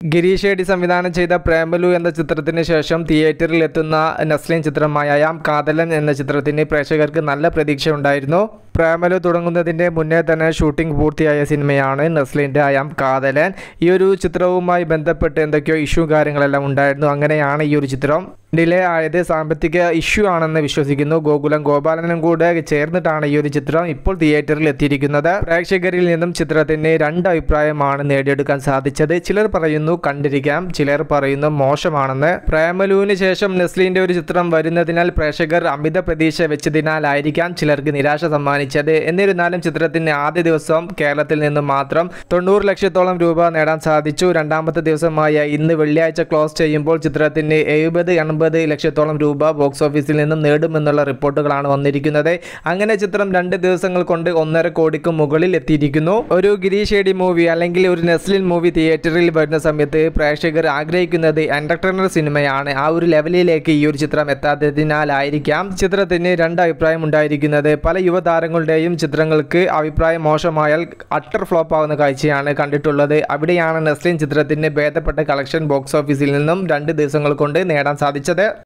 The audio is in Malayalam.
ഗിരീഷ് ഷെഡി സംവിധാനം ചെയ്ത പ്രേമലു എന്ന ചിത്രത്തിന് ശേഷം തിയേറ്ററിൽ എത്തുന്ന നസ്ലിൻ ചിത്രമായ അയാം കാതലൻ എന്ന ചിത്രത്തിന് പ്രേക്ഷകർക്ക് നല്ല പ്രതീക്ഷയുണ്ടായിരുന്നു പ്രേമലു തുടങ്ങുന്നതിൻ്റെ മുന്നേ തന്നെ ഷൂട്ടിംഗ് പൂർത്തിയായ സിനിമയാണ് നസ്ലിൻ്റെ അയാം കാതലൻ ഈ ഒരു ചിത്രവുമായി ബന്ധപ്പെട്ട് എന്തൊക്കെയോ ഇഷ്യൂ കാര്യങ്ങളെല്ലാം ഉണ്ടായിരുന്നു അങ്ങനെയാണ് ഈ ഒരു ചിത്രം ഡിലേ ആയത് സാമ്പത്തിക ഇഷ്യൂ ആണെന്ന് വിശ്വസിക്കുന്നു ഗോകുലം ഗോപാലനും കൂടെ ചേർന്നിട്ടാണ് ഈ ഒരു ചിത്രം ഇപ്പോൾ തിയേറ്ററിൽ എത്തിയിരിക്കുന്നത് പ്രേക്ഷകരിൽ നിന്നും ചിത്രത്തിന് രണ്ട് അഭിപ്രായമാണ് നേടിയെടുക്കാൻ സാധിച്ചത് ചിലർ പറയുന്നു കണ്ടിരിക്കാം ചിലർ പറയുന്നു മോശമാണെന്ന് പ്രേമലുവിന് ശേഷം നെസ്ലിന്റെ ഒരു ചിത്രം വരുന്നതിനാൽ പ്രേക്ഷകർ അമിത പ്രതീക്ഷ വെച്ചതിനാലായിരിക്കാം ചിലർക്ക് നിരാശ സമ്മാനിച്ചത് എന്നിരുന്നാലും ചിത്രത്തിന് ആദ്യ ദിവസം കേരളത്തിൽ നിന്നും മാത്രം തൊണ്ണൂറ് ലക്ഷത്തോളം രൂപ നേടാൻ സാധിച്ചു രണ്ടാമത്തെ ദിവസമായ ഇന്ന് വെള്ളിയാഴ്ച ക്ലോസ് ചെയ്യുമ്പോൾ ചിത്രത്തിന് എഴുപത് എൺപത് ലക്ഷത്തോളം രൂപ ബോക്സ് ഓഫീസിൽ നിന്നും നേടുമെന്നുള്ള റിപ്പോർട്ടുകളാണ് വന്നിരിക്കുന്നത് അങ്ങനെ ചിത്രം രണ്ട് ദിവസങ്ങൾ കൊണ്ട് ഒന്നര കോടിക്ക് മുകളിൽ എത്തിയിരിക്കുന്നു ഒരു ഗിരീഷ് ഷേഡി മൂവി അല്ലെങ്കിൽ ഒരു നെസ്ലിൻ മൂവി തിയേറ്ററിൽ വരുന്ന സമയത്ത് പ്രേക്ഷകർ ആഗ്രഹിക്കുന്നത് എന്റർടൈനർ സിനിമയാണ് ആ ഒരു ലെവലിലേക്ക് ഈ ഒരു ചിത്രം എത്താത്തതിനാലായിരിക്കാം ചിത്രത്തിന് രണ്ട് അഭിപ്രായം ഉണ്ടായിരിക്കുന്നത് പല യുവതാരങ്ങളുടെയും ചിത്രങ്ങൾക്ക് അഭിപ്രായം മോശമായാൽ അട്ടർ ഫ്ലോപ്പ് ആവുന്ന കാഴ്ചയാണ് കണ്ടിട്ടുള്ളത് അവിടെയാണ് നെസ്ലിൻ ചിത്രത്തിന് ഭേദപ്പെട്ട കളക്ഷൻ ബോക്സ് ഓഫീസിൽ നിന്നും രണ്ട് ദിവസങ്ങൾ കൊണ്ട് നേടാൻ സാധിച്ചത്